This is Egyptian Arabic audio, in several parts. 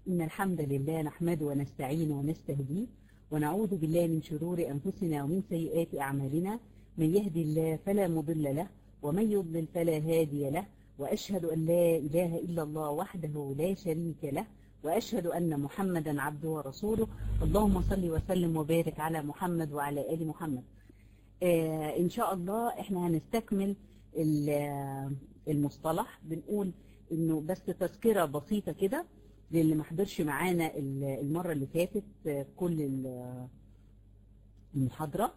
إن الحمد لله نحمده ونستعين ونستهديه ونعوذ بالله من شرور أنفسنا ومن سيئات أعمالنا من يهدي الله فلا مضل له ومن يضلل فلا هادي له وأشهد أن لا إله إلا الله وحده لا شريك له وأشهد أن محمدا عبده ورسوله اللهم صل وسلم وبارك على محمد وعلى آل محمد آه إن شاء الله إحنا هنستكمل المصطلح بنقول إنه بس تذكرة بسيطة كده للي ما حضرش معانا المرة اللي فاتت كل المحاضرة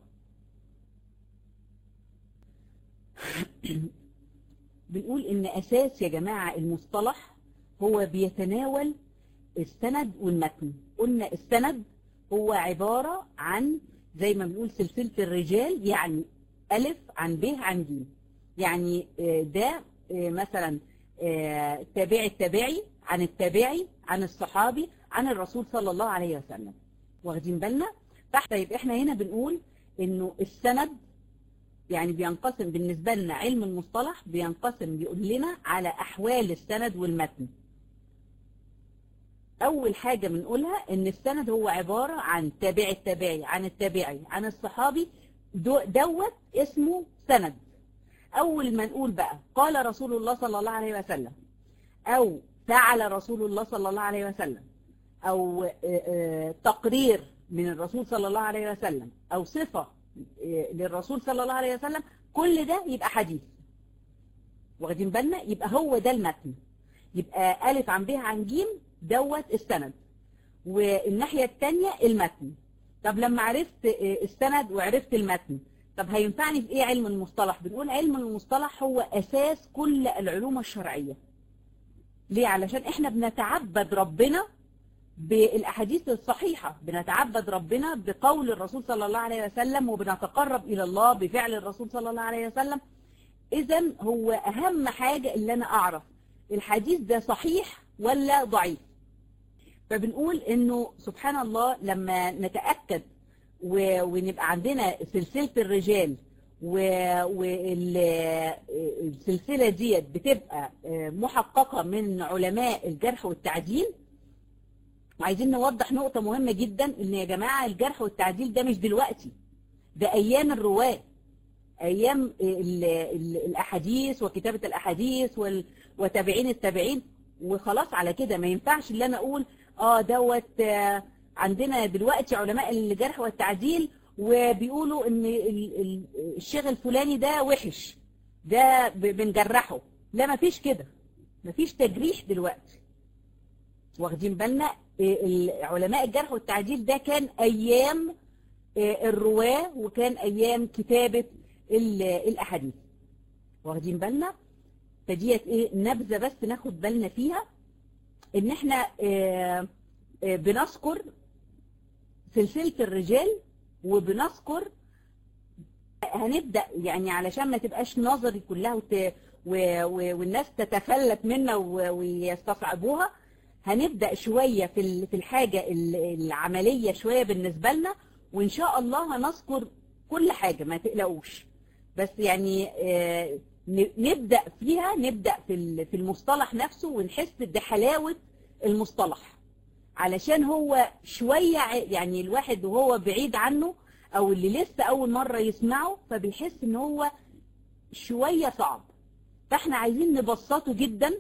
بنقول إن أساس يا جماعة المصطلح هو بيتناول السند والمتن قلنا السند هو عبارة عن زي ما بنقول سلسلة الرجال يعني ألف عن ب عن ج يعني ده مثلا التابعي التابعي عن التابعي عن الصحابي عن الرسول صلى الله عليه وسلم واخدين بالنا طيب احنا هنا بنقول انه السند يعني بينقسم بالنسبة لنا علم المصطلح بينقسم بيقول لنا على احوال السند والمتن اول حاجة بنقولها ان السند هو عبارة عن تابعي التابعي عن التابعي عن الصحابي دوت اسمه سند اول ما نقول بقى قال رسول الله صلى الله عليه وسلم او فعل رسول الله صلى الله عليه وسلم او تقرير من الرسول صلى الله عليه وسلم او صفة للرسول صلى الله عليه وسلم كل ده يبقى حديث واخدين بالنا يبقى هو ده المتن يبقى ألف عن ب عن ج دوت السند والناحية التانية المتن طب لما عرفت السند وعرفت المتن طب هينفعني في ايه علم المصطلح بنقول علم المصطلح هو اساس كل العلوم الشرعية ليه علشان احنا بنتعبد ربنا بالاحاديث الصحيحة بنتعبد ربنا بقول الرسول صلى الله عليه وسلم وبنتقرب الى الله بفعل الرسول صلى الله عليه وسلم اذا هو اهم حاجة اللي انا اعرف الحديث ده صحيح ولا ضعيف فبنقول انه سبحان الله لما نتأكد ونبقى عندنا سلسلة الرجال والسلسلة ديت بتبقى محققة من علماء الجرح والتعديل وعايزين نوضح نقطة مهمة جدا ان يا جماعة الجرح والتعديل ده مش دلوقتي ده ايام الرواة ايام ال ال الاحاديث وكتابة الاحاديث وتابعين التابعين وخلاص على كده ما ينفعش اللي انا اقول اه دوت آه عندنا دلوقتي علماء الجرح والتعديل وبيقولوا ان الشيخ الفلاني ده وحش ده بنجرحه لا ما فيش كده ما فيش تجريح دلوقتي واخدين بالنا علماء الجرح والتعديل ده كان ايام الرواه وكان ايام كتابة الاحاديث واخدين بالنا فديت ايه نبذة بس ناخد بالنا فيها ان احنا بنذكر سلسلة الرجال وبنذكر هنبدأ يعني علشان ما تبقاش نظري كلها وت... و... و... والناس تتفلت منا و... ويستصعبوها هنبدأ شوية في في الحاجة العملية شوية بالنسبة لنا وإن شاء الله هنذكر كل حاجة ما تقلقوش بس يعني نبدأ فيها نبدأ في في المصطلح نفسه ونحس بحلاوة المصطلح علشان هو شوية يعني الواحد وهو بعيد عنه او اللي لسه اول مرة يسمعه فبيحس ان هو شوية صعب فاحنا عايزين نبسطه جدا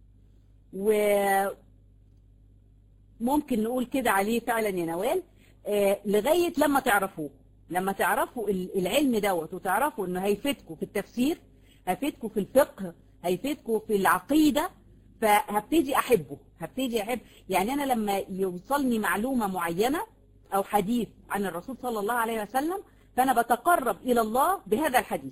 وممكن نقول كده عليه فعلا يا نوال آه لغاية لما تعرفوه لما تعرفوا العلم دوت وتعرفوا انه هيفيدكم في التفسير هيفيدكم في الفقه هيفيدكم في العقيدة فهبتدي احبه هبتدي احب يعني انا لما يوصلني معلومة معينة او حديث عن الرسول صلى الله عليه وسلم فانا بتقرب الى الله بهذا الحديث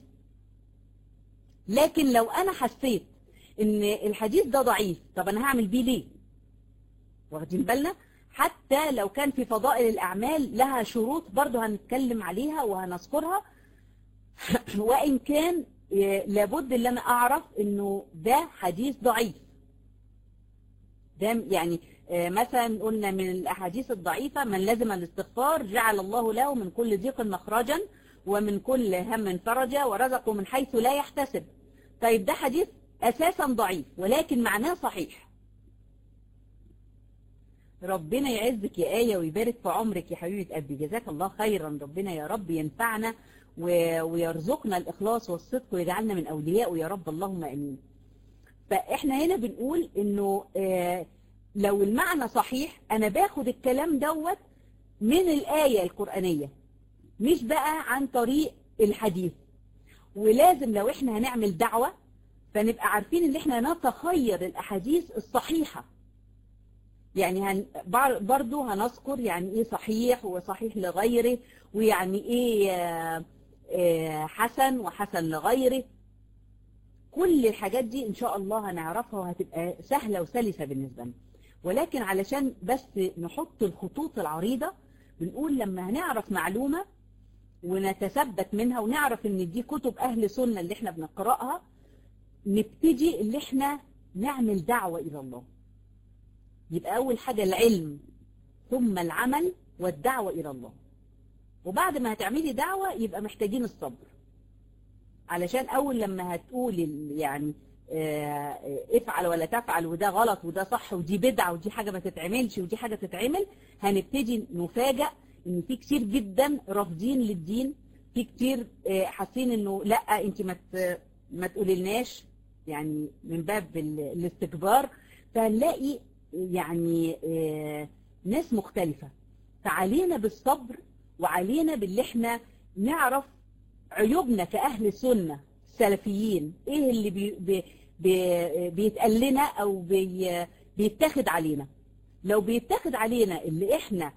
لكن لو انا حسيت ان الحديث ده ضعيف طب انا هعمل بيه ليه واخدين بالنا حتى لو كان في فضائل الاعمال لها شروط برضو هنتكلم عليها وهنذكرها وان كان لابد ان انا اعرف انه ده حديث ضعيف ده يعني مثلا قلنا من الأحاديث الضعيفة من لزم الاستغفار جعل الله له من كل ضيق مخرجا ومن كل هم فرجا ورزقه من حيث لا يحتسب طيب ده حديث أساسا ضعيف ولكن معناه صحيح ربنا يعزك يا آية ويبارك في عمرك يا حبيبة قلبي جزاك الله خيرا ربنا يا رب ينفعنا ويرزقنا الإخلاص والصدق ويجعلنا من أوليائه يا رب اللهم أمين فإحنا هنا بنقول إنه لو المعنى صحيح أنا باخد الكلام دوت من الآية القرآنية مش بقى عن طريق الحديث ولازم لو إحنا هنعمل دعوة فنبقى عارفين إن إحنا نتخير الأحاديث الصحيحة يعني هن برضو هنذكر يعني ايه صحيح وصحيح لغيره ويعني ايه حسن وحسن لغيره كل الحاجات دي ان شاء الله هنعرفها وهتبقى سهلة وسلسة بالنسبة لنا ولكن علشان بس نحط الخطوط العريضة بنقول لما هنعرف معلومة ونتثبت منها ونعرف ان دي كتب اهل سنة اللي احنا بنقرأها نبتدي اللي احنا نعمل دعوة الى الله يبقى أول حاجة العلم ثم العمل والدعوة إلى الله وبعد ما هتعملي دعوة يبقى محتاجين الصبر علشان أول لما هتقولي يعني افعل ولا تفعل وده غلط وده صح ودي بدعة ودي حاجة ما تتعملش ودي حاجة تتعمل هنبتدي نفاجأ ان في كتير جدا رافضين للدين في كتير حاسين انه لا انت ما ما تقوليلناش يعني من باب الاستكبار فهنلاقي يعني ناس مختلفة فعلينا بالصبر وعلينا باللي احنا نعرف عيوبنا كأهل السنة السلفيين ايه اللي بي بي بي بيتقال لنا او بي بيتاخد علينا لو بيتاخد علينا اللي احنا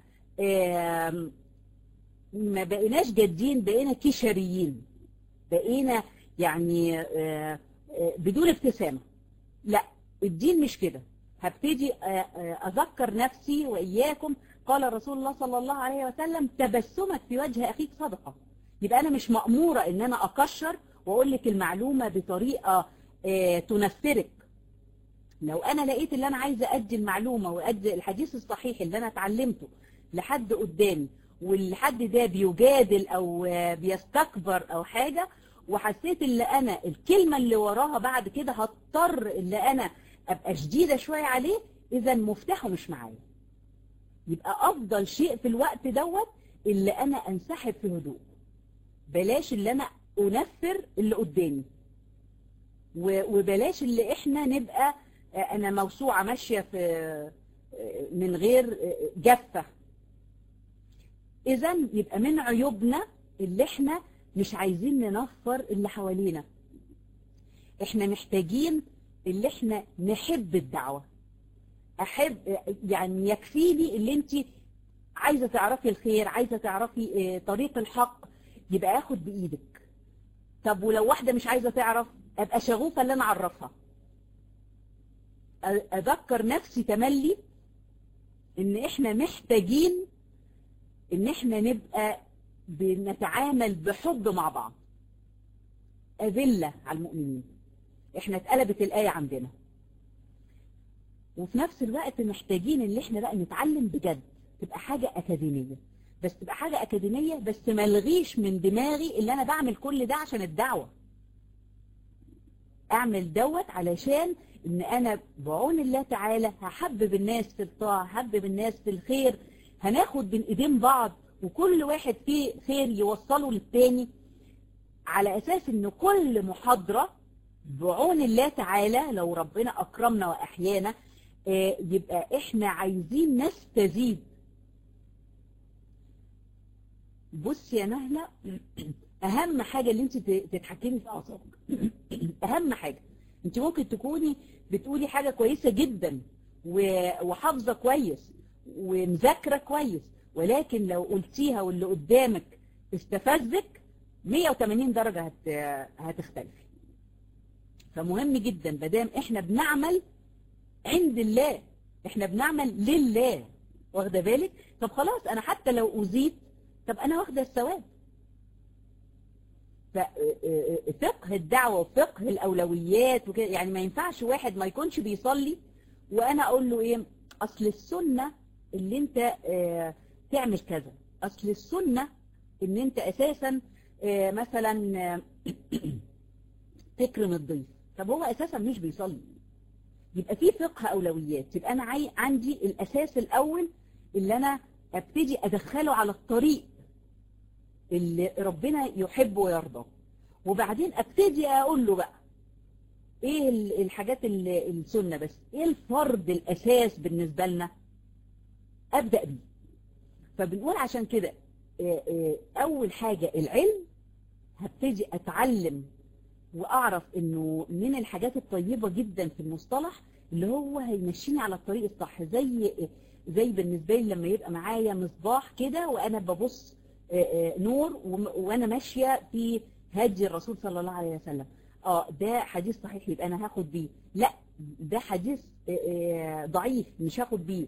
ما بقيناش جادين بقينا كشريين بقينا يعني بدون ابتسامة لا الدين مش كده هبتدي أذكر نفسي وإياكم قال رسول الله صلى الله عليه وسلم تبسمك في وجه أخيك صدقة يبقى أنا مش مأمورة إن أنا أكشر وأقول لك المعلومة بطريقة تنفرك لو أنا لقيت اللي أنا عايزة أدي المعلومة وأدي الحديث الصحيح اللي أنا اتعلمته لحد قدامي والحد ده بيجادل أو بيستكبر أو حاجة وحسيت اللي أنا الكلمة اللي وراها بعد كده هضطر اللي أنا ابقى شديدة شوية عليه اذا مفتاحه مش معايا يبقى افضل شيء في الوقت دوت اللي انا انسحب في هدوء بلاش اللي انا انفر اللي قدامي وبلاش اللي احنا نبقى انا موسوعة ماشية في من غير جفة اذا يبقى من عيوبنا اللي احنا مش عايزين ننفر اللي حوالينا احنا محتاجين اللي احنا نحب الدعوة احب يعني يكفيني اللي انت عايزة تعرفي الخير عايزة تعرفي طريق الحق يبقى اخد بايدك طب ولو واحدة مش عايزة تعرف ابقى شغوفة اللي انا اعرفها اذكر نفسي تملي ان احنا محتاجين ان احنا نبقى بنتعامل بحب مع بعض أذلة على المؤمنين احنا اتقلبت الآية عندنا وفي نفس الوقت محتاجين اللي احنا بقى نتعلم بجد تبقى حاجة أكاديمية بس تبقى حاجة أكاديمية بس ملغيش من دماغي اللي أنا بعمل كل ده عشان الدعوة أعمل دوت علشان إن أنا بعون الله تعالى هحبب الناس في الطاعة هحبب الناس في الخير هناخد بين إيدين بعض وكل واحد فيه خير يوصله للتاني على أساس إن كل محاضرة بعون الله تعالى لو ربنا أكرمنا وأحيانا يبقى إحنا عايزين نستزيد بص يا نهلة أهم حاجة اللي أنت تتحكمي في أعصابك أهم حاجة أنت ممكن تكوني بتقولي حاجة كويسة جدا وحافظة كويس ومذاكرة كويس ولكن لو قلتيها واللي قدامك استفزك 180 درجة هت... هتختلفي فمهم جدا مادام احنا بنعمل عند الله احنا بنعمل لله واخده بالك طب خلاص انا حتى لو اذيت طب انا واخده الثواب فقه الدعوه وفقه الاولويات وكده يعني ما ينفعش واحد ما يكونش بيصلي وانا اقول له ايه اصل السنه اللي انت اه تعمل كذا اصل السنه ان انت اساسا اه مثلا تكرم الضيف طب هو اساسا مش بيصلي يبقى في فقه اولويات يبقى انا عاي... عندي الاساس الاول اللي انا ابتدي ادخله على الطريق اللي ربنا يحب ويرضى وبعدين ابتدي اقول له بقى ايه ال- الحاجات ال- السنه بس ايه الفرض الاساس بالنسبه لنا ابدا بيه فبنقول عشان كده آه، آه، اول حاجه العلم هبتدي اتعلم واعرف انه من الحاجات الطيبه جدا في المصطلح اللي هو هيمشيني على الطريق الصح زي زي بالنسبه لي لما يبقى معايا مصباح كده وانا ببص آه، آه، نور وم- وانا ماشيه في هدي الرسول صلى الله عليه وسلم اه ده حديث صحيح يبقى انا هاخد بيه لا ده حديث آه، آه، ضعيف مش هاخد بيه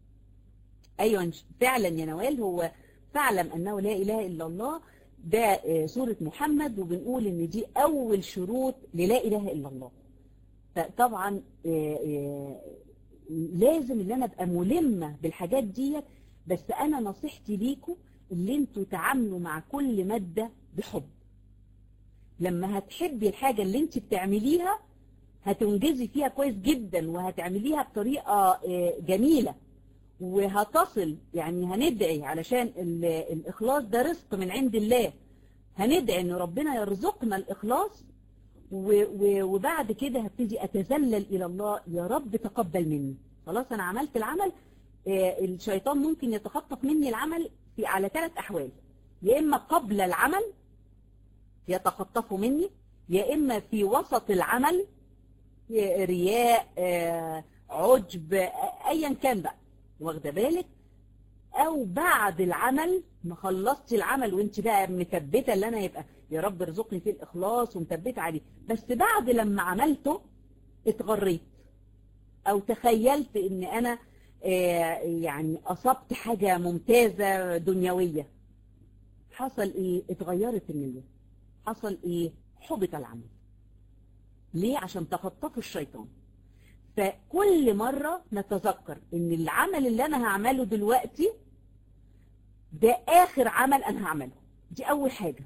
ايوه فعلا يا نوال هو فاعلم انه لا اله الا الله ده آه، سورة محمد وبنقول ان دي اول شروط للا اله الا الله فطبعا آه، آه، لازم ان انا ابقى ملمة بالحاجات ديت بس انا نصيحتي ليكم اللي انتوا تعاملوا مع كل مادة بحب لما هتحبي الحاجة اللي انت بتعمليها هتنجزي فيها كويس جدا وهتعمليها بطريقة آه، جميلة وهتصل يعني هندعي علشان ال- الإخلاص ده رزق من عند الله هندعي ان ربنا يرزقنا الإخلاص و- و- وبعد كده هبتدي أتذلل إلى الله يا رب تقبل مني خلاص أنا عملت العمل آه، الشيطان ممكن يتخطف مني العمل في على ثلاث أحوال يا إما قبل العمل يتخطفه مني يا إما في وسط العمل آه، رياء آه، عجب آه، أيا كان بقى واخده بالك او بعد العمل ما خلصتي العمل وانت بقى مثبته اللي انا يبقى يا رب ارزقني فيه الاخلاص ومثبته عليه بس بعد لما عملته اتغريت او تخيلت ان انا آه، يعني اصبت حاجه ممتازه دنيويه حصل ايه اتغيرت النيه حصل ايه حبط العمل ليه عشان تخطفوا الشيطان فكل مرة نتذكر ان العمل اللي انا هعمله دلوقتي ده اخر عمل انا هعمله دي اول حاجة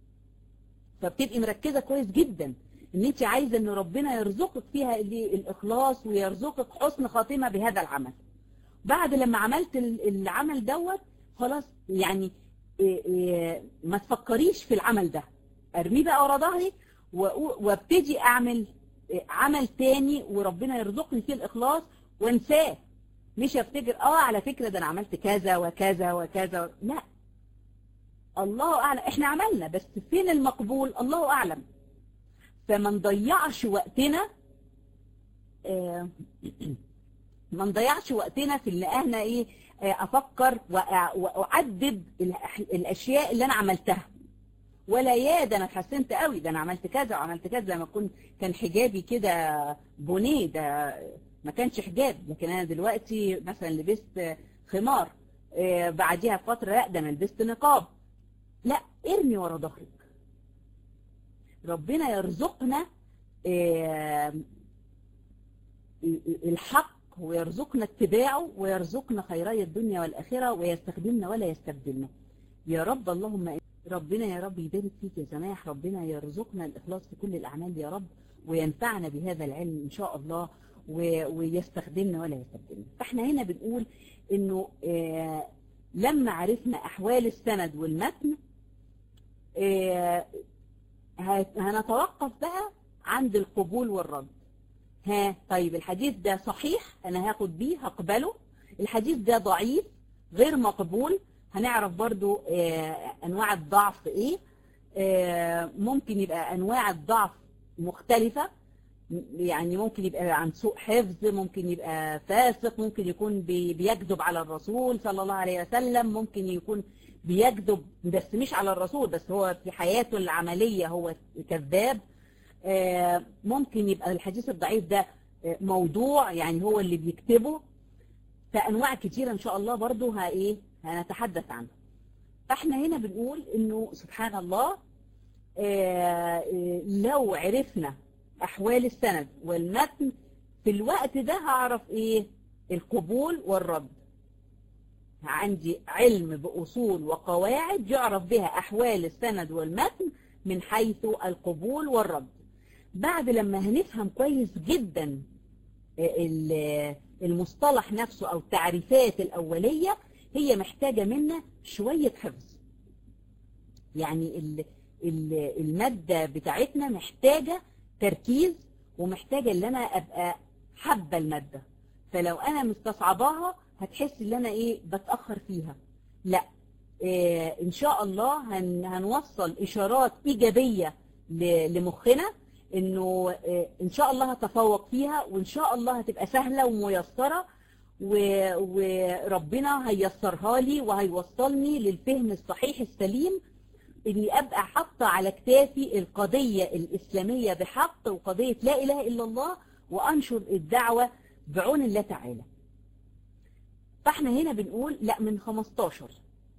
فبتبقي مركزة كويس جدا ان انت عايزة ان ربنا يرزقك فيها اللي الاخلاص ويرزقك حسن خاتمة بهذا العمل بعد لما عملت ال- العمل دوت خلاص يعني إيه إيه ما تفكريش في العمل ده ارميه بقى ورا ظهري وأقو- وابتدي اعمل إيه عمل تاني وربنا يرزقني فيه الاخلاص وانساه مش افتكر اه على فكره ده انا عملت كذا وكذا وكذا لا الله اعلم احنا عملنا بس فين المقبول الله اعلم فما نضيعش وقتنا آه، ما نضيعش وقتنا في اللي انا ايه آه، افكر وأع- واعدد الأح- الاشياء اللي انا عملتها ولا يا ده انا اتحسنت قوي ده انا عملت كذا وعملت كذا لما كنت كان حجابي كده بونيه ده ما كانش حجاب لكن انا دلوقتي مثلا لبست خمار آه، بعديها فتره لا ده انا لبست نقاب لا ارمي ورا ظهرك ربنا يرزقنا آه، الحق ويرزقنا اتباعه ويرزقنا خيري الدنيا والآخرة ويستخدمنا ولا يستبدلنا يا رب اللهم ربنا يا رب يبارك فيك يا سماح ربنا يرزقنا الإخلاص في كل الأعمال يا رب وينفعنا بهذا العلم إن شاء الله و- ويستخدمنا ولا يستبدلنا فاحنا هنا بنقول إنه آه، لما عرفنا أحوال السند والمتن آه، هت- هنتوقف بقى عند القبول والرد ها طيب الحديث ده صحيح انا هاخد بيه هقبله الحديث ده ضعيف غير مقبول هنعرف برضو آه، انواع الضعف ايه آه، ممكن يبقى انواع الضعف مختلفة م- يعني ممكن يبقى عن سوء حفظ ممكن يبقى فاسق ممكن يكون بي- بيكذب على الرسول صلى الله عليه وسلم ممكن يكون بيكذب بس مش على الرسول بس هو في حياته العملية هو كذاب آه، ممكن يبقى الحديث الضعيف ده آه، موضوع يعني هو اللي بيكتبه فأنواع كتيرة إن شاء الله برضو ها إيه هنتحدث عنها فإحنا هنا بنقول إنه سبحان الله آه، آه، لو عرفنا أحوال السند والمتن في الوقت ده هعرف إيه القبول والرد عندي علم بأصول وقواعد يعرف بها أحوال السند والمتن من حيث القبول والرد بعد لما هنفهم كويس جدا ال- المصطلح نفسه او التعريفات الاولية هي محتاجة منا شوية حفظ يعني ال- ال- المادة بتاعتنا محتاجة تركيز ومحتاجة ان انا ابقى حابة المادة فلو انا مستصعباها هتحس ان انا ايه بتأخر فيها لا إيه ان شاء الله هن هنوصل اشارات ايجابية ل- لمخنا انه إيه ان شاء الله هتفوق فيها وان شاء الله هتبقى سهلة وميسرة و- وربنا هيسرها لي وهيوصلني للفهم الصحيح السليم اني ابقى حاطه على كتافي القضيه الاسلاميه بحق وقضيه لا اله الا الله وانشر الدعوه بعون الله تعالى. فاحنا هنا بنقول لا من 15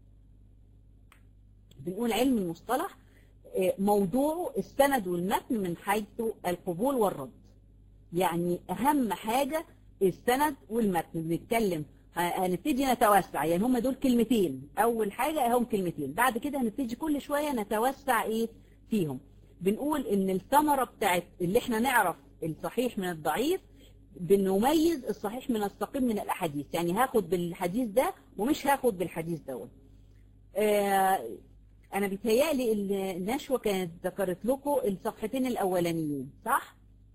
بنقول علم المصطلح آه، موضوعه السند والمتن من حيث القبول والرد. يعني اهم حاجه السند والمتن بنتكلم ه- هنبتدي نتوسع يعني هم دول كلمتين اول حاجه هم كلمتين بعد كده هنبتدي كل شويه نتوسع ايه فيهم بنقول ان الثمره بتاعت اللي احنا نعرف الصحيح من الضعيف بنميز الصحيح من السقيم من الاحاديث يعني هاخد بالحديث ده ومش هاخد بالحديث دوت آه انا بيتهيألي ال- النشوه كانت ذكرت لكم الصفحتين الاولانيين صح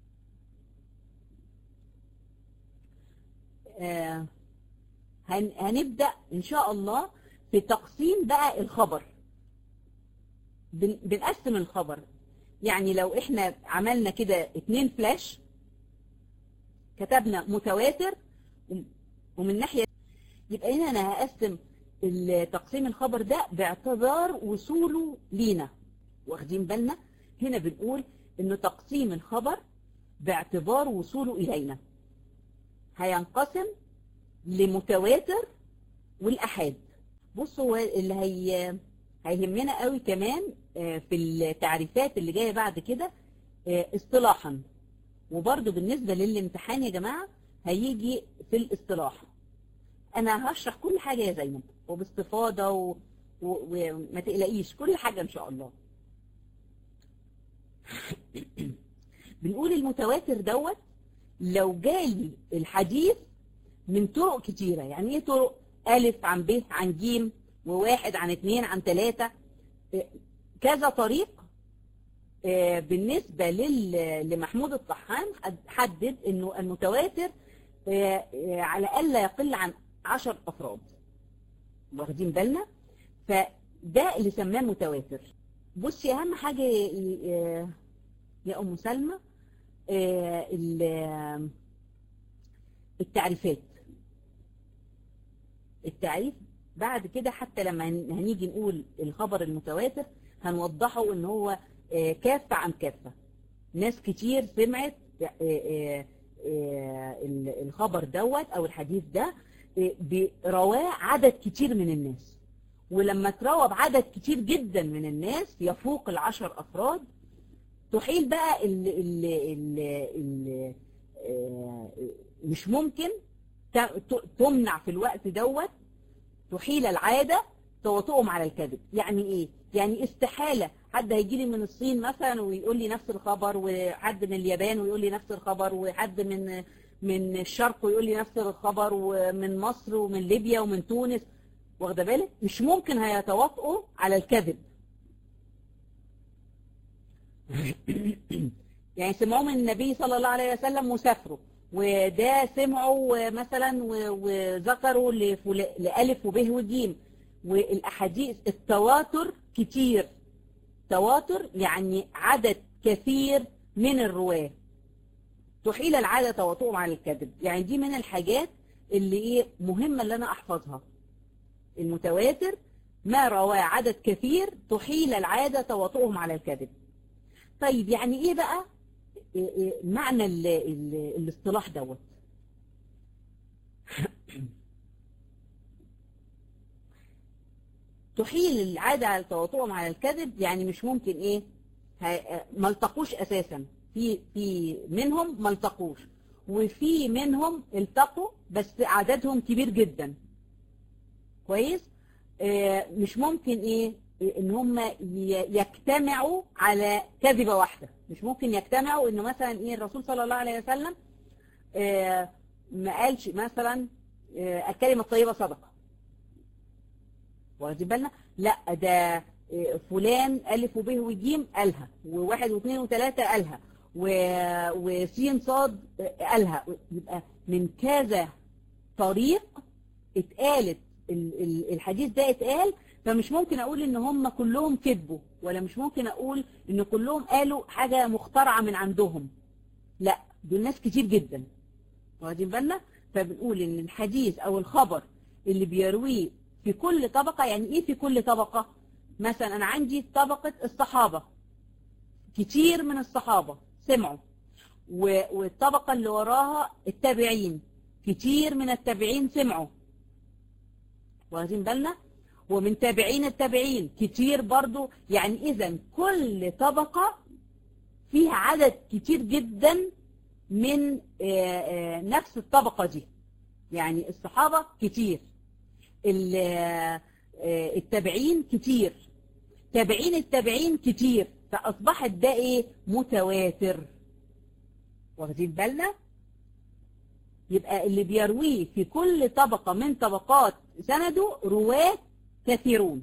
آه هن هنبدأ إن شاء الله في تقسيم بقى الخبر بن بنقسم الخبر يعني لو إحنا عملنا كده اتنين فلاش كتبنا متواتر ومن ناحية يبقى هنا أنا هقسم ال- تقسيم الخبر ده باعتبار وصوله لينا واخدين بالنا هنا بنقول إنه تقسيم الخبر باعتبار وصوله إلينا هينقسم لمتواتر والأحاد بصوا هو اللي هي هيهمنا قوي كمان آه، في التعريفات اللي جاية بعد كده آه، اصطلاحا وبرضو بالنسبة للامتحان يا جماعة هيجي في الاصطلاح انا هشرح كل حاجة يا زينب وباستفاضة و... و... وما تقلقيش كل حاجة ان شاء الله بنقول المتواتر دوت لو جالي الحديث من طرق كتيرة يعني ايه طرق ألف عن ب عن ج وواحد عن اتنين عن تلاتة إيه، كذا طريق آه، بالنسبة لل- لمحمود الطحان حد- حدد انه المتواتر آه، آه، على الأقل لا يقل عن عشر أفراد واخدين بالنا فده اللي سماه متواتر بصي أهم حاجة آه، يا أم سلمى آه، ال- التعريفات التعريف بعد كده حتى لما هن- هنيجي نقول الخبر المتواتر هنوضحه ان هو آه، كافة عن كافة ناس كتير سمعت آه، آه، آه، ال- الخبر دوت او الحديث ده آه، برواه عدد كتير من الناس ولما تروى بعدد كتير جدا من الناس يفوق العشر افراد تحيل بقى ال ال ال ال آه، مش ممكن ت- ت- تمنع في الوقت دوت تحيل العادة تواطؤهم على الكذب يعني ايه يعني استحالة حد هيجي لي من الصين مثلا ويقول لي نفس الخبر وحد من اليابان ويقول لي نفس الخبر وحد من من الشرق ويقول لي نفس الخبر ومن مصر ومن ليبيا ومن تونس واخده بالك مش ممكن هيتواطئوا على الكذب يعني سمعوا من النبي صلى الله عليه وسلم وسافروا وده سمعوا مثلا و- وذكروا لفل- لألف وب وجيم والأحاديث التواتر كتير تواتر يعني عدد كثير من الرواة تحيل العادة تواطؤهم على الكذب يعني دي من الحاجات اللي ايه مهمة اللي انا احفظها المتواتر ما رواه عدد كثير تحيل العادة تواطؤهم على الكذب طيب يعني ايه بقى إيه إيه معنى ال ال الاصطلاح دوت تحيل العادة على تواطؤهم على الكذب يعني مش ممكن ايه ه- ما التقوش اساسا في في منهم ما التقوش وفي منهم التقوا بس عددهم كبير جدا كويس آه، مش ممكن ايه ان هم ي- يجتمعوا على كذبة واحدة مش ممكن يجتمعوا انه مثلا ايه الرسول صلى الله عليه وسلم آه، ما قالش مثلا آه، الكلمة الطيبة صدقة واخدين بالنا لا ده آه، فلان ألف وب وجيم قالها وواحد واثنين وثلاثة قالها و- وسين صاد آه، قالها يبقى من كذا طريق اتقالت ال- ال- الحديث ده اتقال فمش ممكن اقول ان هم كلهم كذبوا ولا مش ممكن اقول ان كلهم قالوا حاجة مخترعة من عندهم لا دول ناس كتير جدا واخدين بالنا فبنقول ان الحديث او الخبر اللي بيرويه في كل طبقة يعني ايه في كل طبقة مثلا انا عندي طبقة الصحابة كتير من الصحابة سمعوا و- والطبقة اللي وراها التابعين كتير من التابعين سمعوا واخدين بالنا ومن تابعين التابعين كتير برضو يعني اذا كل طبقة فيها عدد كتير جدا من آه، آه، نفس الطبقة دي يعني الصحابة كتير ال- آه، آه، التابعين كتير تابعين التابعين كتير فأصبحت ده ايه متواتر واخدين بالنا يبقى اللي بيرويه في كل طبقة من طبقات سنده رواة كثيرون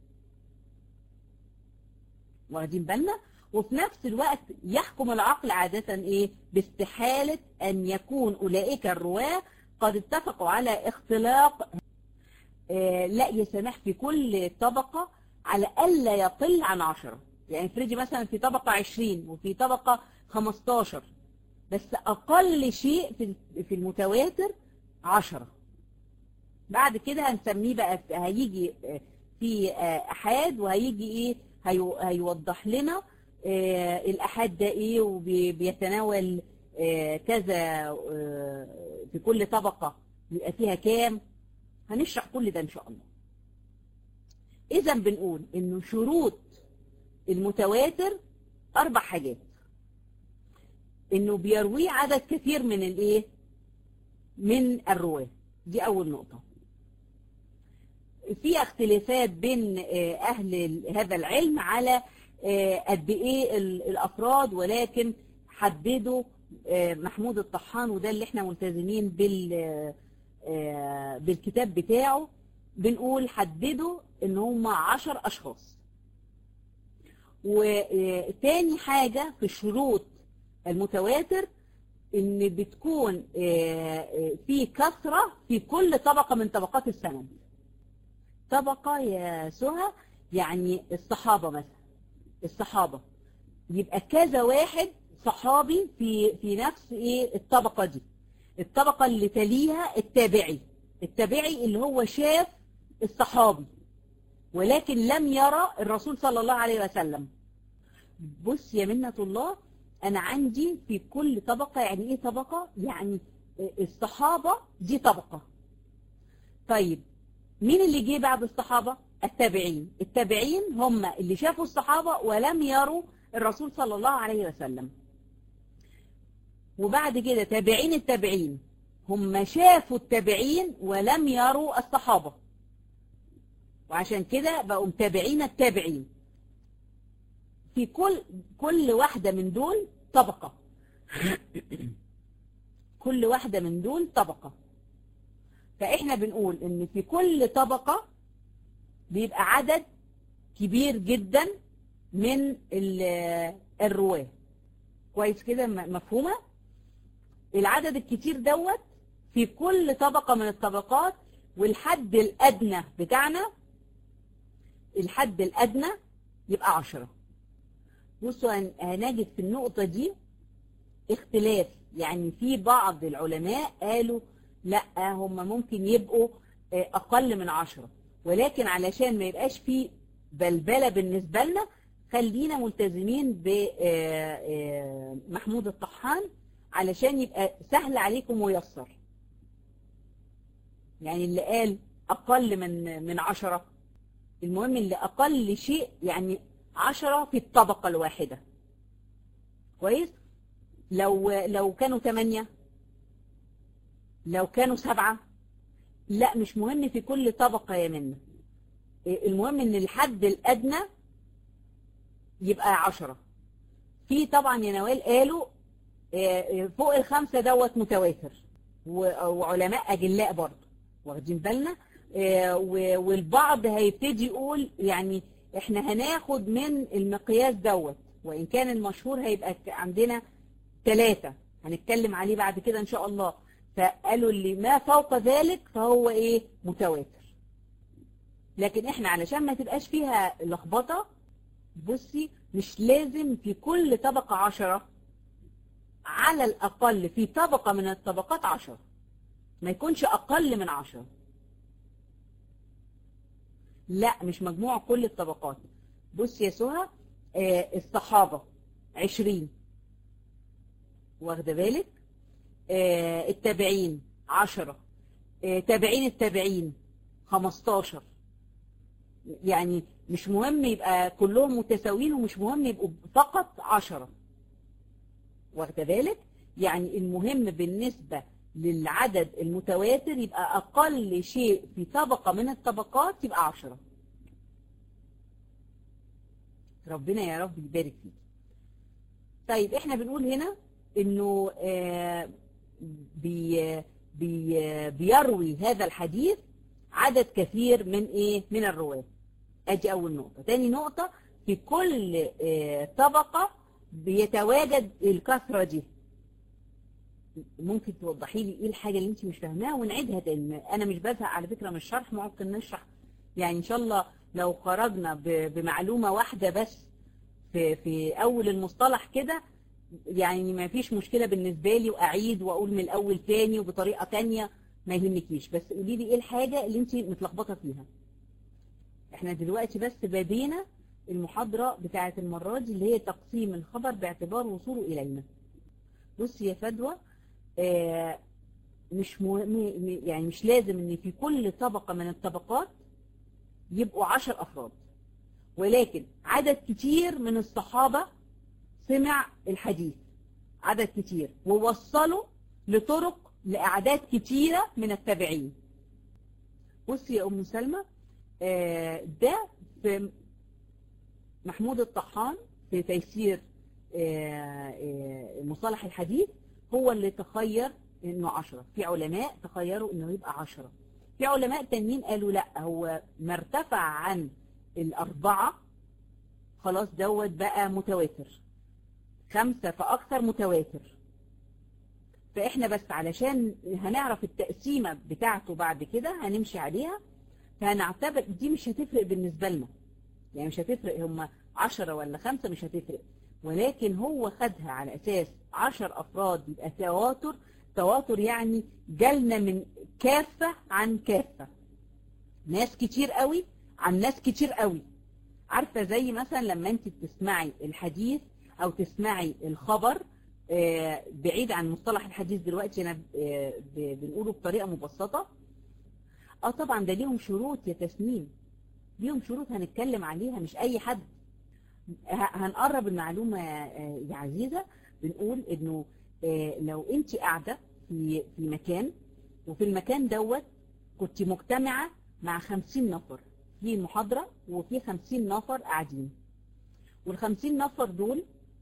واخدين بالنا وفي نفس الوقت يحكم العقل عادة ايه باستحالة ان يكون اولئك الرواة قد اتفقوا على اختلاق آه لا يسمح في كل طبقة على الا يقل عن عشرة يعني افرضي مثلا في طبقة عشرين وفي طبقة خمستاشر بس اقل شيء في في المتواتر عشرة بعد كده هنسميه بقى هيجي في احاد وهيجي ايه هيو- هيوضح لنا آه، الأحاد ده إيه وبيتناول آه، كذا آه، في كل طبقة يبقى فيها كام هنشرح كل ده إن شاء الله إذا بنقول إنه شروط المتواتر أربع حاجات إنه بيروي عدد كثير من الإيه من الرواة دي أول نقطة في اختلافات بين آه، أهل ال- هذا العلم على آه، قد إيه ال- الأفراد ولكن حددوا آه، محمود الطحان وده اللي احنا ملتزمين بال آه، بالكتاب بتاعه بنقول حددوا ان هم عشر أشخاص وتاني حاجة في شروط المتواتر ان بتكون آه، آه، في كثرة في كل طبقة من طبقات السند طبقة يا سهى يعني الصحابة مثلا الصحابة يبقى كذا واحد صحابي في في نفس ايه الطبقة دي الطبقة اللي تليها التابعي التابعي اللي هو شاف الصحابي ولكن لم يرى الرسول صلى الله عليه وسلم بص يا منة الله انا عندي في كل طبقة يعني ايه طبقة يعني الصحابة دي طبقة طيب مين اللي جه بعد الصحابة التابعين التابعين هم اللي شافوا الصحابة ولم يروا الرسول صلى الله عليه وسلم وبعد كده تابعين التابعين هم شافوا التابعين ولم يروا الصحابة وعشان كده بقوا متابعين التابعين في كل كل واحدة من دول طبقة كل واحدة من دول طبقة فإحنا بنقول إن في كل طبقة بيبقى عدد كبير جدا من ال- الرواة كويس كده م- مفهومة العدد الكتير دوت في كل طبقة من الطبقات والحد الأدنى بتاعنا الحد الأدنى يبقى عشرة بصوا هن- هنجد في النقطة دي اختلاف يعني في بعض العلماء قالوا لا هم ممكن يبقوا آه، أقل من عشرة ولكن علشان ما يبقاش في بلبلة بالنسبة لنا خلينا ملتزمين بمحمود الطحان علشان يبقى سهل عليكم ويسر يعني اللي قال أقل من من عشرة المهم اللي أقل شيء يعني عشرة في الطبقة الواحدة كويس لو لو كانوا ثمانية لو كانوا سبعة لا مش مهم في كل طبقة يا منى المهم ان الحد الادنى يبقى عشرة في طبعا يا نوال قالوا فوق الخمسة دوت متواتر وعلماء أجلاء برضه واخدين بالنا والبعض هيبتدي يقول يعني احنا هناخد من المقياس دوت وإن كان المشهور هيبقى عندنا ثلاثة هنتكلم عليه بعد كده إن شاء الله فقالوا اللي ما فوق ذلك فهو إيه متواتر لكن احنا علشان ما تبقاش فيها لخبطة بصي مش لازم في كل طبقة عشرة على الأقل في طبقة من الطبقات عشرة ما يكونش أقل من عشرة لا مش مجموع كل الطبقات بص يا سهى آه الصحابة عشرين واخده بالك آه التابعين عشرة آه تابعين التابعين خمستاشر يعني مش مهم يبقى كلهم متساويين ومش مهم يبقوا فقط عشرة واخده بالك يعني المهم بالنسبة للعدد المتواتر يبقى أقل شيء في طبقة من الطبقات يبقى عشرة ربنا يا رب يبارك فيك طيب احنا بنقول هنا انه آه بي بي بيروي هذا الحديث عدد كثير من ايه من الرواه ادي اول نقطة تاني نقطة في كل آه طبقة بيتواجد الكثرة دي ممكن توضحي لي ايه الحاجة اللي انت مش فاهماها ونعيدها تاني انا مش بزهق على فكرة من الشرح ممكن نشرح يعني ان شاء الله لو خرجنا بمعلومة واحدة بس في, في اول المصطلح كده يعني ما فيش مشكلة بالنسبة لي واعيد واقول من الاول تاني وبطريقة تانية ما يهمكيش بس قولي لي ايه الحاجة اللي انت متلخبطة فيها احنا دلوقتي بس بادينا المحاضرة بتاعة المرة دي اللي هي تقسيم الخبر باعتبار وصوله إلينا بصي يا فدوى آه مش مهم يعني مش لازم ان في كل طبقة من الطبقات يبقوا عشر أفراد ولكن عدد كتير من الصحابة سمع الحديث عدد كتير ووصلوا لطرق لأعداد كتيرة من التابعين بصي يا أم سلمى آه ده في محمود الطحان في تيسير مصطلح الحديث هو اللي تخير انه عشرة في علماء تخيروا انه يبقى عشرة في علماء تانيين قالوا لا هو ما ارتفع عن الاربعة خلاص دوت بقى متواتر خمسة فاكثر متواتر فاحنا بس علشان هنعرف التقسيمة بتاعته بعد كده هنمشي عليها فهنعتبر دي مش هتفرق بالنسبة لنا يعني مش هتفرق هم عشرة ولا خمسة مش هتفرق ولكن هو خدها على أساس عشر أفراد يبقى تواتر تواتر يعني جالنا من كافة عن كافة ناس كتير قوي عن ناس كتير قوي عارفة زي مثلا لما انت بتسمعي الحديث او تسمعي الخبر بعيد عن مصطلح الحديث دلوقتي انا بنقوله بطريقة مبسطة اه طبعا ده ليهم شروط يا تسنيم ليهم شروط هنتكلم عليها مش اي حد هنقرب المعلومة يا عزيزة بنقول انه لو انت قاعدة في في مكان وفي المكان دوت كنت مجتمعة مع خمسين نفر في محاضرة وفي خمسين نفر قاعدين والخمسين نفر دول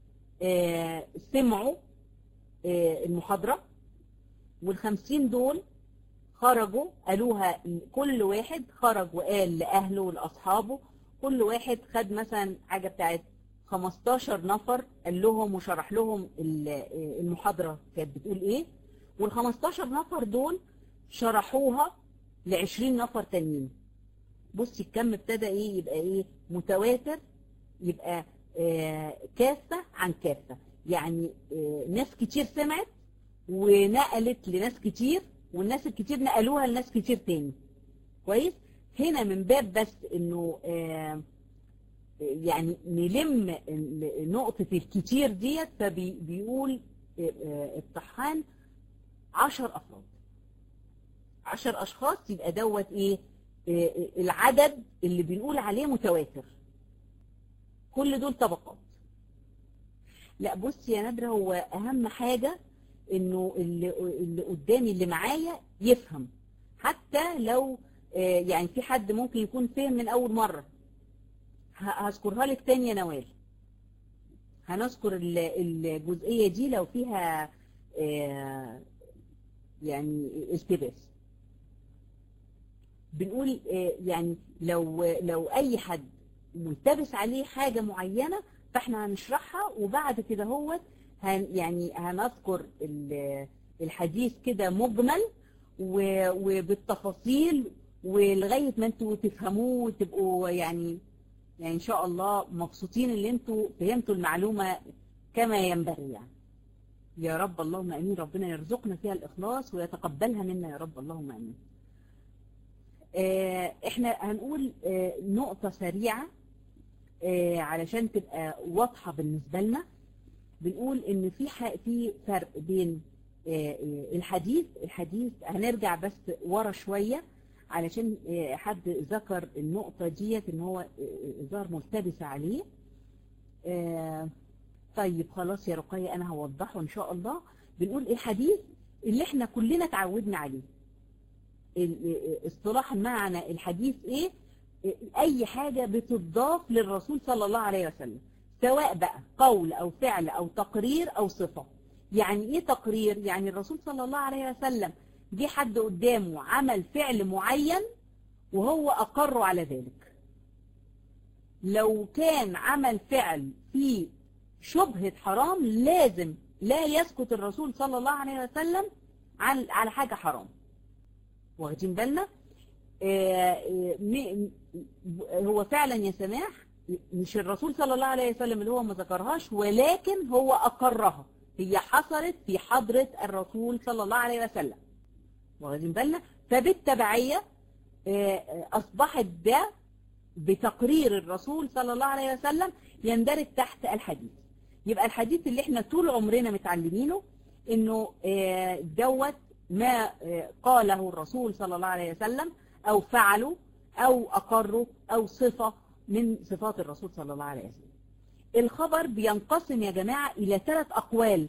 سمعوا المحاضرة والخمسين دول خرجوا قالوها كل واحد خرج وقال لأهله ولأصحابه كل واحد خد مثلا حاجة بتاعت 15 نفر قال لهم وشرح لهم المحاضرة كانت بتقول ايه وال 15 نفر دول شرحوها ل 20 نفر تانيين بصي الكم ابتدى ايه يبقى ايه متواتر يبقى آه كافة عن كافة يعني آه ناس كتير سمعت ونقلت لناس كتير والناس الكتير نقلوها لناس كتير تاني كويس هنا من باب بس انه آه يعني نلم نقطة الكتير ديت فبيقول الطحان عشر افراد عشر اشخاص يبقى دوت ايه العدد اللي بنقول عليه متواتر كل دول طبقات لا بص يا نادرة هو اهم حاجة انه اللي, اللي قدامي اللي معايا يفهم حتى لو يعني في حد ممكن يكون فهم من اول مرة هذكرها لك تاني يا نوال هنذكر ال- الجزئية دي لو فيها آه، يعني التباس بنقول آه، يعني لو لو اي حد ملتبس عليه حاجة معينة فاحنا هنشرحها وبعد كده هو هن يعني هنذكر ال- الحديث كده مجمل و- وبالتفاصيل ولغاية ما انتوا تفهموه وتبقوا يعني يعني ان شاء الله مبسوطين اللي انتوا فهمتوا المعلومة كما ينبغي يعني يا رب اللهم امين ربنا يرزقنا فيها الاخلاص ويتقبلها منا يا رب اللهم امين آه، احنا هنقول آه، نقطة سريعة آه، علشان تبقى واضحة بالنسبة لنا بنقول ان في ح- في فرق بين آه، آه، الحديث الحديث هنرجع بس ورا شوية علشان آه، حد ذكر النقطة ديت ان هو آه، آه، ظهر ملتبس عليه آه، طيب خلاص يا رقية انا هوضحه ان شاء الله بنقول الحديث اللي احنا كلنا اتعودنا عليه ال- اصطلاح معنى الحديث ايه اي حاجة بتضاف للرسول صلى الله عليه وسلم سواء بقى قول او فعل او تقرير او صفة يعني ايه تقرير يعني الرسول صلى الله عليه وسلم جه حد قدامه عمل فعل معين وهو اقر على ذلك لو كان عمل فعل فيه شبهة حرام لازم لا يسكت الرسول صلى الله عليه وسلم عن على حاجة حرام واخدين بالنا آه، آه، م- م- هو فعلا يا سماح مش الرسول صلى الله عليه وسلم اللي هو ما ذكرهاش ولكن هو أقرها هي حصلت في حضرة الرسول صلى الله عليه وسلم واخدين بالنا فبالتبعية آه، آه، أصبحت ده بتقرير الرسول صلى الله عليه وسلم يندرج تحت الحديث يبقى الحديث اللي احنا طول عمرنا متعلمينه انه آه، دوت ما آه، قاله الرسول صلى الله عليه وسلم او فعله او اقره او صفة من صفات الرسول صلى الله عليه وسلم الخبر بينقسم يا جماعة الى ثلاث اقوال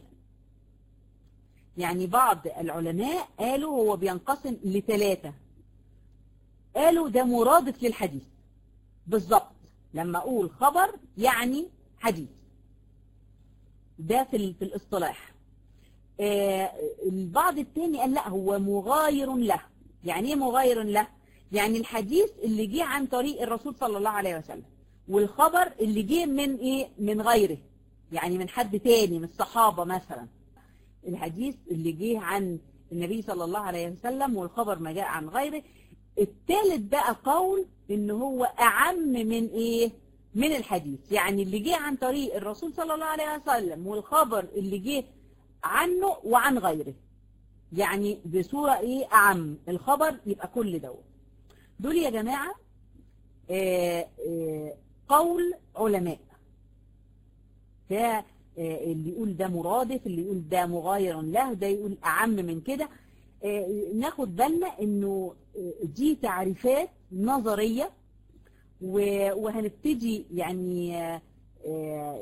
يعني بعض العلماء قالوا هو بينقسم لثلاثة قالوا ده مرادف للحديث بالظبط لما اقول خبر يعني حديث ده في ال- في الاصطلاح آه، البعض التاني قال لا هو مغاير له يعني ايه مغاير له يعني الحديث اللي جه عن طريق الرسول صلى الله عليه وسلم والخبر اللي جه من ايه من غيره يعني من حد تاني من الصحابة مثلا الحديث اللي جه عن النبي صلى الله عليه وسلم والخبر ما جاء عن غيره التالت بقى قول ان هو اعم من ايه من الحديث يعني اللي جه عن طريق الرسول صلى الله عليه وسلم والخبر اللي جه عنه وعن غيره يعني بصورة ايه اعم الخبر يبقى كل دوت دول يا جماعة آه، آه، قول علماء ده آه، اللي يقول ده مرادف اللي يقول ده مغاير له ده يقول اعم من كده آه، ناخد بالنا انه آه، دي تعريفات نظرية و- وهنبتدي يعني آه، آه،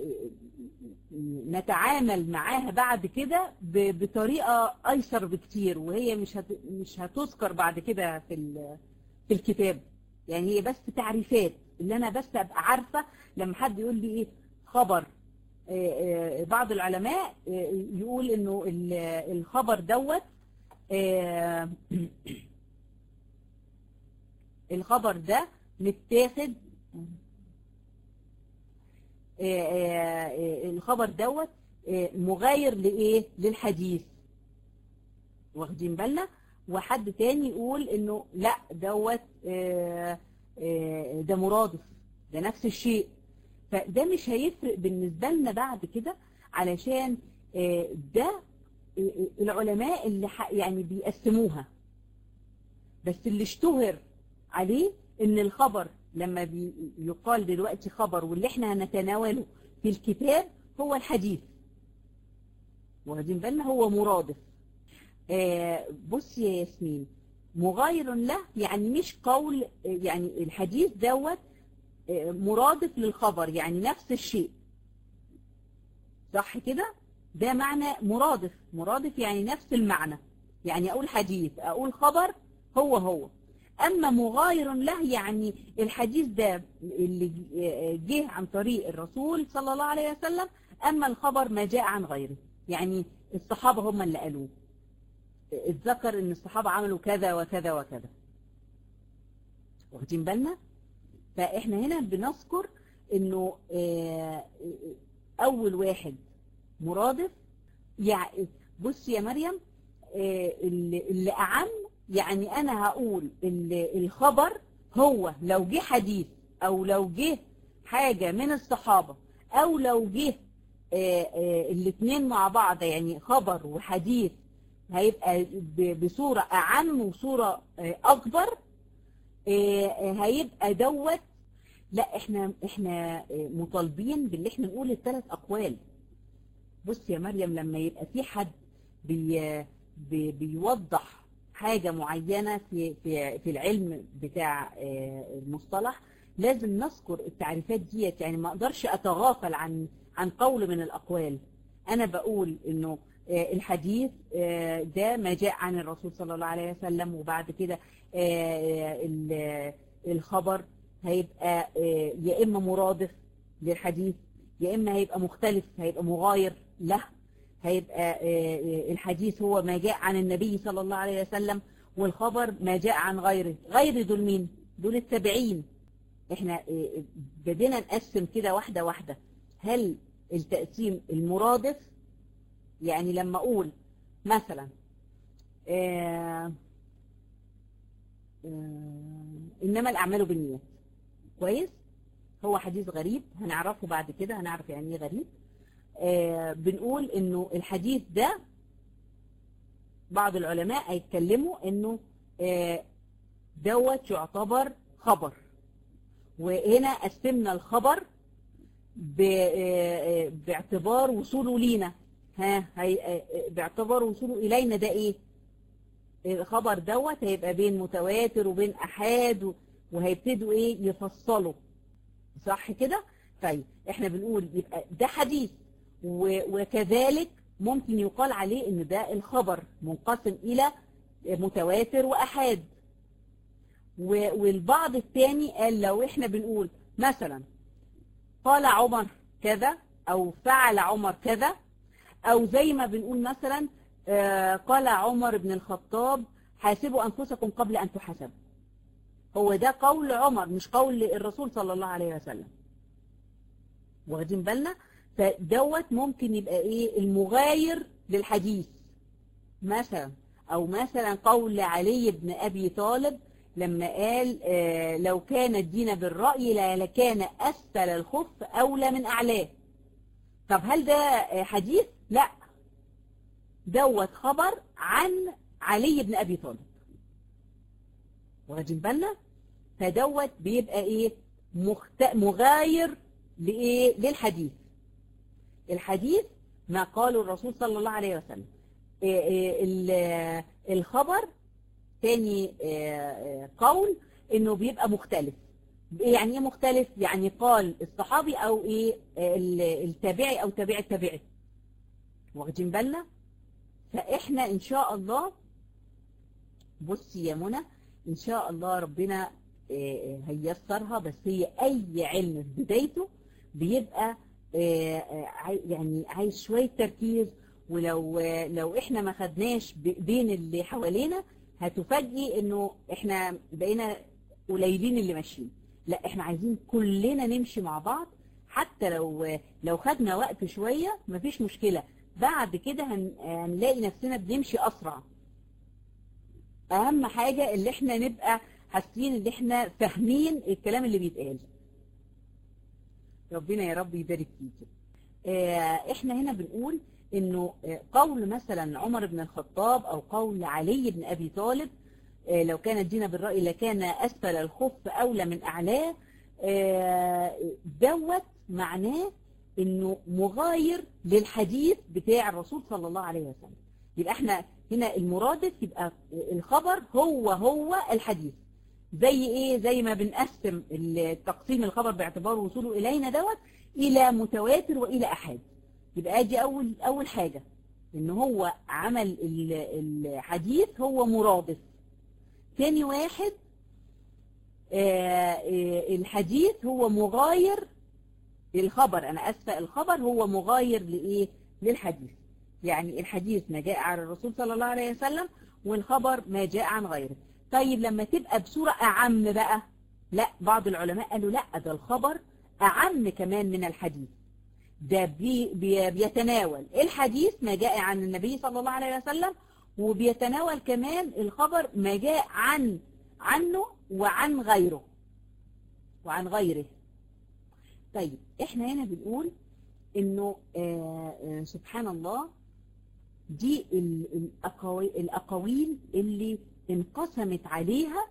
نتعامل معاها بعد كده ب- بطريقة أيسر بكتير وهي مش هت مش هتذكر بعد كده في ال- في الكتاب يعني هي بس تعريفات اللي أنا بس أبقى عارفة لما حد يقول لي إيه خبر آه، آه، بعض العلماء آه، يقول إنه ال- الخبر دوت آه، الخبر ده متاخد آه، آه، آه، الخبر دوت آه، مغاير لإيه للحديث واخدين بالنا وحد تاني يقول انه لا دوت آه، آه، ده مرادف ده نفس الشيء فده مش هيفرق بالنسبة لنا بعد كده علشان آه، ده آه، العلماء اللي ح- يعني بيقسموها بس اللي اشتهر عليه ان الخبر لما بي- يقال دلوقتي خبر واللي احنا هنتناوله في الكتاب هو الحديث واخدين بالنا هو مرادف آه، بص يا ياسمين مغاير له يعني مش قول يعني الحديث دوت آه، مرادف للخبر يعني نفس الشيء صح كده ده معنى مرادف مرادف يعني نفس المعنى يعني اقول حديث اقول خبر هو هو اما مغاير له يعني الحديث ده اللي جه عن طريق الرسول صلى الله عليه وسلم أما الخبر ما جاء عن غيره يعني الصحابة هم اللي قالوه اتذكر ان الصحابة عملوا كذا وكذا وكذا واخدين بالنا فاحنا هنا بنذكر انه آه، اول واحد مرادف يعني بص يا مريم آه، اللي اللي اعم يعني انا هقول اللي الخبر هو لو جه حديث او لو جه حاجة من الصحابة او لو جه الاثنين مع بعض يعني خبر وحديث هيبقى ب- بصورة اعم وصورة آه، اكبر آه، آه، هيبقى دوت لا احنا احنا آه، مطالبين باللي احنا نقول الثلاث اقوال بص يا مريم لما يبقى في حد بي بي بيوضح حاجة معينة في في في العلم بتاع آه، المصطلح لازم نذكر التعريفات ديت يعني ما اقدرش اتغافل عن عن قول من الاقوال انا بقول انه آه، الحديث آه، ده ما جاء عن الرسول صلى الله عليه وسلم وبعد كده آه، ال- الخبر هيبقى آه، يا اما مرادف للحديث يا اما هيبقى مختلف هيبقى مغاير له هيبقى آه، آه، الحديث هو ما جاء عن النبي صلى الله عليه وسلم والخبر ما جاء عن غيره غير دول مين دول التابعين احنا آه، بدينا نقسم كده واحدة واحدة هل التقسيم المرادف يعني لما اقول مثلا آه، آه، انما الاعمال بالنيات كويس هو حديث غريب هنعرفه بعد كده هنعرف يعني ايه غريب آه، بنقول انه الحديث ده بعض العلماء هيتكلموا انه آه، دوت يعتبر خبر وهنا قسمنا الخبر ب- آه، آه، باعتبار وصوله لينا ها هي آه، باعتبار وصوله الينا ده ايه الخبر دوت هيبقى بين متواتر وبين احاد و- وهيبتدوا ايه يفصلوا صح كده طيب احنا بنقول يبقى ده حديث و- وكذلك ممكن يقال عليه ان ده الخبر منقسم الى متواتر واحاد و- والبعض الثاني قال لو احنا بنقول مثلا قال عمر كذا او فعل عمر كذا او زي ما بنقول مثلا آه، قال عمر بن الخطاب حاسبوا انفسكم قبل ان تحاسبوا هو ده قول عمر مش قول الرسول صلى الله عليه وسلم واخدين بالنا فدوت ممكن يبقى ايه المغاير للحديث مثلا او مثلا قول علي بن ابي طالب لما قال آه، لو كان الدين بالرأي لا- لكان اسفل الخف اولى من اعلاه طب هل ده آه، حديث لا دوت خبر عن علي بن ابي طالب واخدين بالنا فدوت بيبقى ايه مخت... مغاير لايه للحديث الحديث ما قاله الرسول صلى الله عليه وسلم إيه إيه ال- الخبر تاني آه، آه، قول انه بيبقى مختلف يعني ايه مختلف يعني قال الصحابي او ايه آه، ال- التابعي او تابع التابعي واخدين بالنا فاحنا ان شاء الله بصي يا منى ان شاء الله ربنا آه، هيسرها بس هي اي علم في بدايته بيبقى آه، آه، عاي- يعني عايز شوية تركيز ولو آه، لو احنا ما خدناش ب- بين اللي حوالينا هتفاجئي انه احنا بقينا قليلين اللي ماشيين لا احنا عايزين كلنا نمشي مع بعض حتى لو لو خدنا وقت شوية مفيش مشكلة بعد كده هن- هنلاقي نفسنا بنمشي اسرع اهم حاجة اللي احنا نبقى حاسين ان احنا فاهمين الكلام اللي بيتقال ربنا يا رب يبارك فيك آه، احنا هنا بنقول انه آه، قول مثلا عمر بن الخطاب او قول علي بن ابي طالب آه، لو كان الدين بالرأي لكان اسفل الخف اولى من اعلاه آه، دوت معناه انه مغاير للحديث بتاع الرسول صلى الله عليه وسلم يبقى احنا هنا المرادف يبقى الخبر هو هو الحديث زي ايه زي ما بنقسم التقسيم الخبر باعتبار وصوله الينا دوت الى متواتر والى احاد يبقى دي اول اول حاجه ان هو عمل ال- الحديث هو مرادف تاني واحد آه، آه، الحديث هو مغاير الخبر انا اسفه الخبر هو مغاير لايه للحديث يعني الحديث ما جاء عن الرسول صلى الله عليه وسلم والخبر ما جاء عن غيره طيب لما تبقى بصورة أعم بقى لا بعض العلماء قالوا لا ده الخبر أعم كمان من الحديث ده بي بي بيتناول الحديث ما جاء عن النبي صلى الله عليه وسلم وبيتناول كمان الخبر ما جاء عن عنه وعن غيره وعن غيره طيب احنا هنا بنقول انه آآ آآ سبحان الله دي الأقاويل اللي انقسمت عليها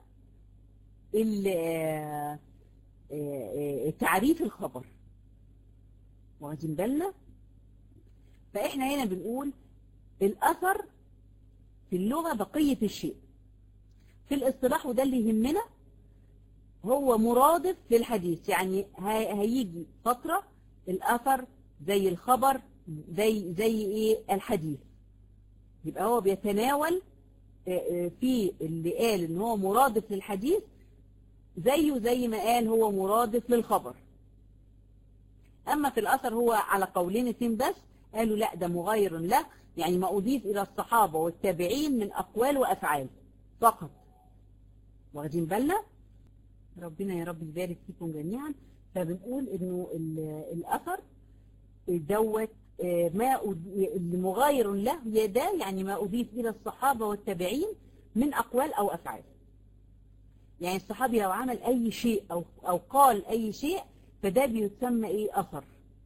تعريف الخبر واخدين بالنا فاحنا هنا بنقول الأثر في اللغة بقية الشيء في الاصطلاح وده اللي يهمنا هو مرادف للحديث يعني هيجي فترة الأثر زي الخبر زي زي ايه الحديث يبقى هو بيتناول في اللي قال ان هو مرادف للحديث زيه زي ما قال هو مرادف للخبر اما في الاثر هو على قولين اثنين بس قالوا لا ده مغاير له يعني ما اضيف الى الصحابة والتابعين من اقوال وافعال فقط واخدين بالنا ربنا يا رب يبارك فيكم جميعا فبنقول انه الاثر دوت ما مغاير له هي ده يعني ما أضيف إلى الصحابة والتابعين من أقوال أو أفعال يعني الصحابي لو عمل أي شيء أو, أو قال أي شيء فده بيتسمى إيه أثر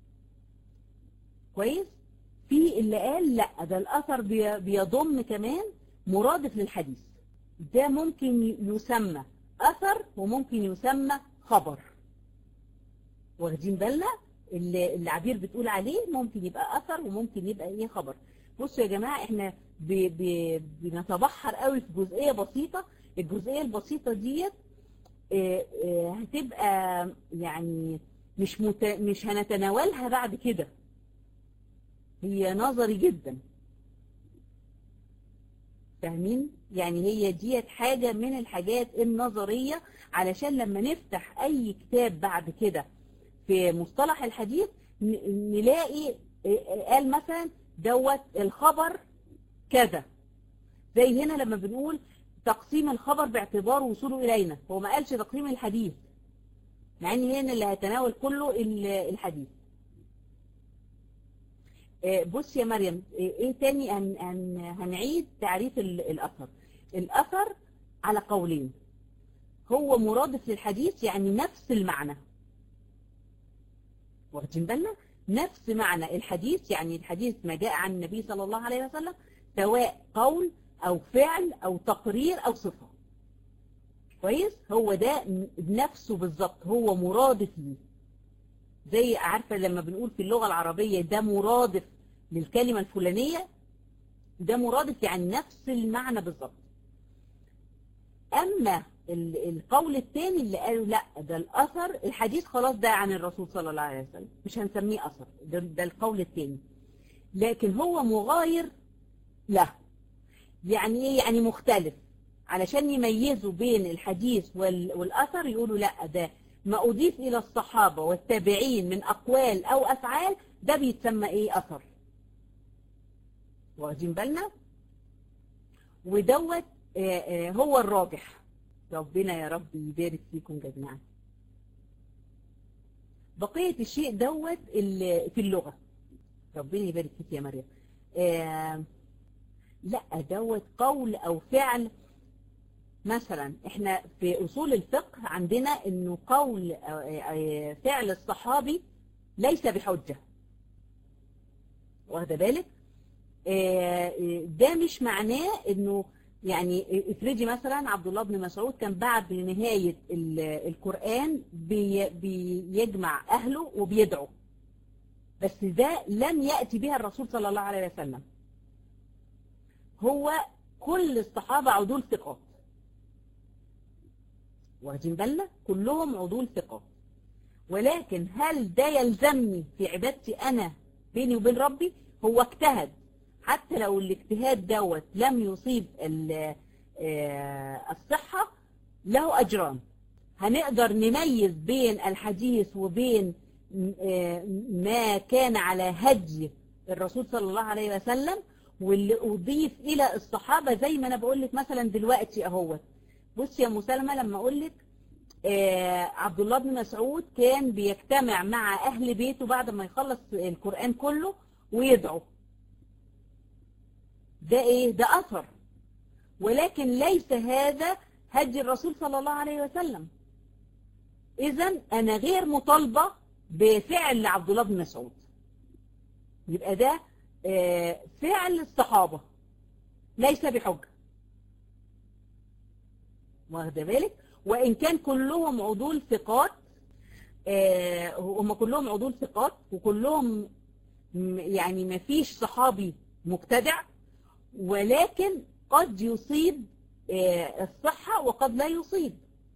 كويس في اللي قال لا ده الأثر بيضم كمان مرادف للحديث ده ممكن يسمى أثر وممكن يسمى خبر واخدين بالنا اللي العبير بتقول عليه ممكن يبقى أثر وممكن يبقى إيه خبر بصوا يا جماعة إحنا ب ب بنتبحر قوي في جزئية بسيطة الجزئية البسيطة ديت هتبقى يعني مش مت... مش هنتناولها بعد كده هي نظري جدا فاهمين يعني هي ديت حاجة من الحاجات النظرية علشان لما نفتح أي كتاب بعد كده في مصطلح الحديث نلاقي قال مثلا دوت الخبر كذا زي هنا لما بنقول تقسيم الخبر باعتبار وصوله إلينا هو ما قالش تقسيم الحديث مع ان هنا اللي هيتناول كله الحديث بص يا مريم ايه تاني هن هن هنعيد تعريف الأثر الأثر على قولين هو مرادف للحديث يعني نفس المعنى واخدين بالنا نفس معنى الحديث يعني الحديث ما جاء عن النبي صلى الله عليه وسلم سواء قول أو فعل أو تقرير أو صفة كويس هو ده نفسه بالظبط هو مرادف ليه زي عارفة لما بنقول في اللغة العربية ده مرادف للكلمة الفلانية ده مرادف يعني نفس المعنى بالظبط أما القول الثاني اللي قالوا لا ده الأثر الحديث خلاص ده عن الرسول صلى الله عليه وسلم مش هنسميه أثر ده, ده القول الثاني لكن هو مغاير له يعني ايه يعني مختلف علشان يميزوا بين الحديث والأثر يقولوا لا ده ما أضيف إلى الصحابة والتابعين من أقوال أو أفعال ده بيتسمى إيه أثر واخدين بالنا ودوت هو الراجح ربنا يا رب يبارك فيكم جميعا بقية الشيء دوت في اللغة ربنا يبارك فيك يا مريم آه لا دوت قول او فعل مثلا احنا في اصول الفقه عندنا انه قول فعل الصحابي ليس بحجة واخده بالك ده مش معناه انه يعني افرضي مثلا عبد الله بن مسعود كان بعد نهاية القرآن بي بيجمع اهله وبيدعو بس ده لم يأتي بها الرسول صلى الله عليه وسلم هو كل الصحابة عدول ثقات واخدين بالنا كلهم عدول ثقات ولكن هل ده يلزمني في عبادتي أنا بيني وبين ربي هو اجتهد حتى لو الاجتهاد دوت لم يصيب الصحة له أجران هنقدر نميز بين الحديث وبين ما كان على هدي الرسول صلى الله عليه وسلم واللي أضيف إلى الصحابة زي ما أنا بقول لك مثلا دلوقتي أهوت بص يا مسلمة لما أقول لك عبد الله بن مسعود كان بيجتمع مع أهل بيته بعد ما يخلص القرآن كله ويدعو ده إيه ده أثر ولكن ليس هذا هدي الرسول صلى الله عليه وسلم إذا أنا غير مطالبة بفعل عبد الله بن مسعود يبقى ده فعل الصحابة ليس بحجة واخده بالك وإن كان كلهم عدول ثقات هم كلهم عدول ثقات وكلهم يعني ما فيش صحابي مبتدع ولكن قد يصيب الصحة وقد لا يصيب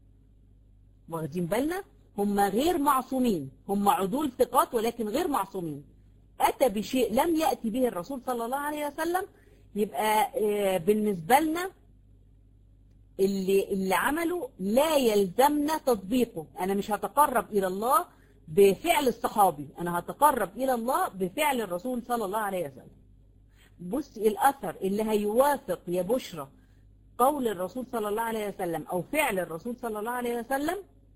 واخدين بالنا هم غير معصومين هم عدول ثقات ولكن غير معصومين أتى بشيء لم يأتي به الرسول صلى الله عليه وسلم يبقى بالنسبة لنا اللي, اللي عمله لا يلزمنا تطبيقه أنا مش هتقرب إلى الله بفعل الصحابي أنا هتقرب إلى الله بفعل الرسول صلى الله عليه وسلم بص الأثر اللي هيوافق يا بشرى قول الرسول صلى الله عليه وسلم أو فعل الرسول صلى الله عليه وسلم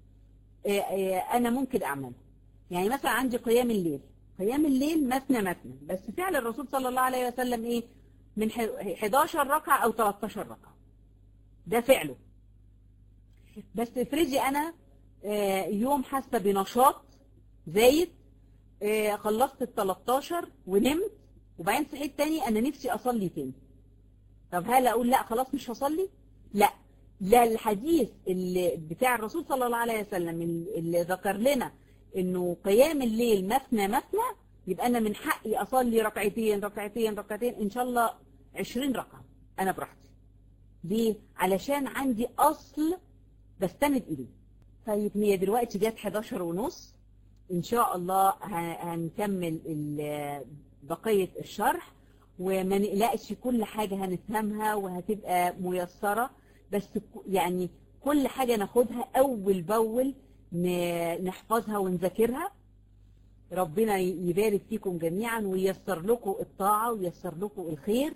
أنا ممكن أعمله يعني مثلا عندي قيام الليل قيام الليل مثنى مثنى بس فعل الرسول صلى الله عليه وسلم إيه من 11 ركعة أو 13 ركعة ده فعله بس افرضي أنا يوم حاسة بنشاط زايد خلصت ال 13 ونمت وبعدين صحيت تاني أنا نفسي أصلي تاني طب هل أقول لا خلاص مش هصلي لا لا الحديث اللي بتاع الرسول صلى الله عليه وسلم اللي ذكر لنا انه قيام الليل مثنى مثنى يبقى انا من حقي اصلي ركعتين ركعتين ركعتين ان شاء الله 20 ركعه انا براحتي ليه علشان عندي اصل بستند اليه طيب هي دلوقتي جت 11 ونص ان شاء الله هنكمل بقيه الشرح وما نقلقش كل حاجه هنفهمها وهتبقى ميسره بس يعني كل حاجه ناخدها اول باول نحفظها ونذاكرها ربنا يبارك فيكم جميعا وييسر لكم الطاعة وييسر لكم الخير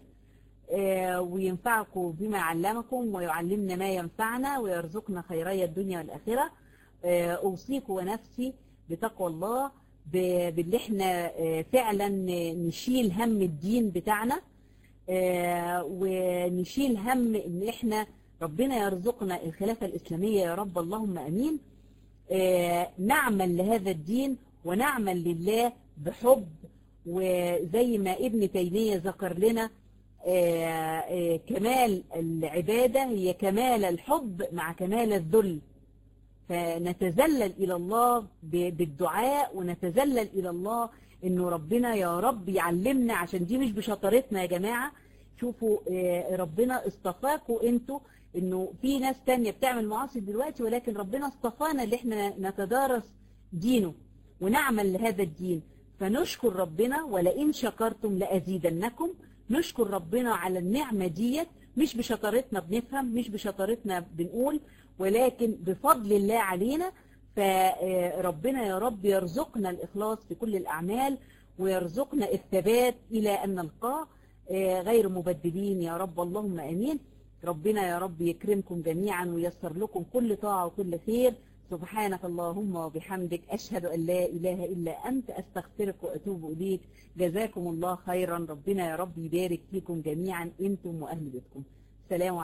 وينفعكم بما علمكم ويعلمنا ما ينفعنا ويرزقنا خيري الدنيا والآخرة أوصيكم ونفسي بتقوى الله باللي احنا فعلا نشيل هم الدين بتاعنا ونشيل هم ان احنا ربنا يرزقنا الخلافة الإسلامية يا رب اللهم أمين نعمل لهذا الدين ونعمل لله بحب وزي ما ابن تيمية ذكر لنا كمال العبادة هي كمال الحب مع كمال الذل فنتذلل إلى الله بالدعاء ونتذلل إلى الله إنه ربنا يا رب يعلمنا عشان دي مش بشطارتنا يا جماعة شوفوا ربنا اصطفاكوا انتوا انه في ناس تانية بتعمل معاصي دلوقتي ولكن ربنا اصطفانا اللي احنا نتدارس دينه ونعمل لهذا الدين فنشكر ربنا ولئن شكرتم لأزيدنكم نشكر ربنا على النعمة ديت مش بشطارتنا بنفهم مش بشطارتنا بنقول ولكن بفضل الله علينا فربنا يا رب يرزقنا الإخلاص في كل الأعمال ويرزقنا الثبات إلى أن نلقاه غير مبدلين يا رب اللهم أمين ربنا يا رب يكرمكم جميعا ويسر لكم كل طاعة وكل خير سبحانك اللهم وبحمدك أشهد أن لا إله إلا أنت أستغفرك وأتوب إليك جزاكم الله خيرا ربنا يا رب يبارك فيكم جميعا أنتم وأهل بيتكم سلام